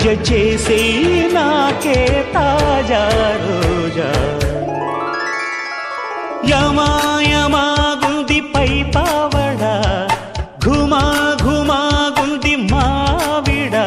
పూజ చేసే నాకే తాజా రోజా యమాయమాగుంది పై పావడ ఘుమా ఘుమాగుంది మావిడ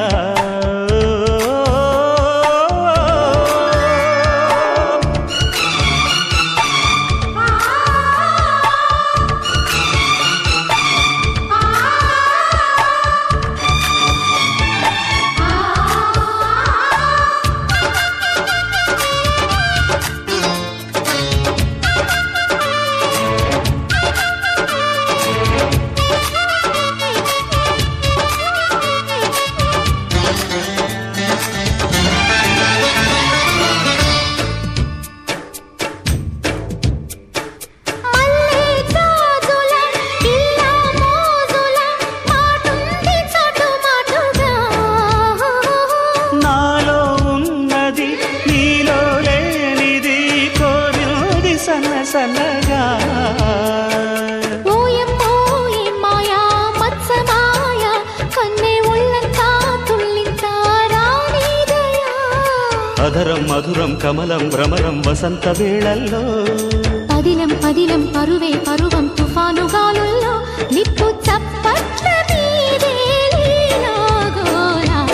మల్లె జాజుల పిల్ల మోజుల మాటుంది చటు మాటుగా నాలో ఉన్నది నీలో లేనిది కోరినది సన్న సన్నగా ఓయమ్మో ఈ మాయా మత్స మాయ కన్నే ఒళ్ళంతా తుళ్ళింతా రాణిదయా అధరం మధురం కమలం భ్రమరం వసంత వేళల్లో పదిలం పదిలం పరువే పరువం తుఫాను గాలుల్లో నిప్పు చప్పట్ల మీదే లీలాగోలా.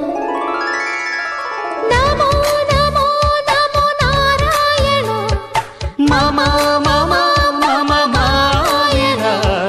నమో నమో నమో నారాయణ మమ మమ మమ మాయన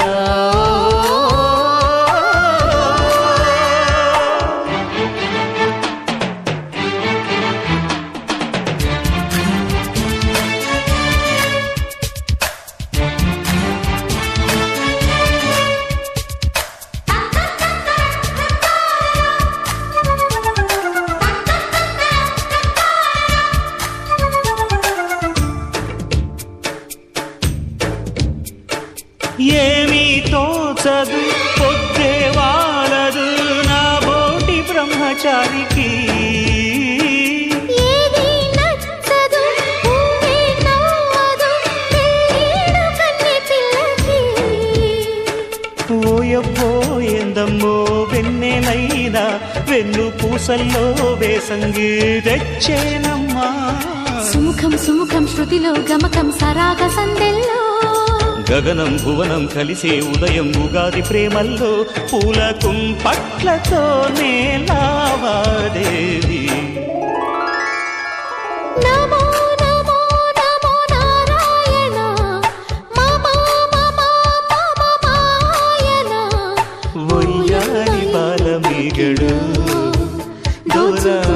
ఏమీ తోచదు పొద్దే వాలదు నా బోటి బ్రహ్మచారికి ఏది నచ్చదు ఊరే నవ్వదు పెళ్ళీడు కన్నె పిల్లకి ఓయబ్బో ఎందమ్మో వెన్నెలైనా వెన్ను పూసల్లో వేసంగి తెచ్చేనమ్మా సుముఖం సుముఖం శృతిలో గమకం సరాగ సందెల్లో గగనం భువనం కలిసే ఉదయం ఉగాది ప్రేమల్లో పూల కుంపట్లతోనే లావాదేవి నమో నమో నమో నారాయణ మమ మమ మమ మాయన ఒయ్యారి బాలమీగడు దూర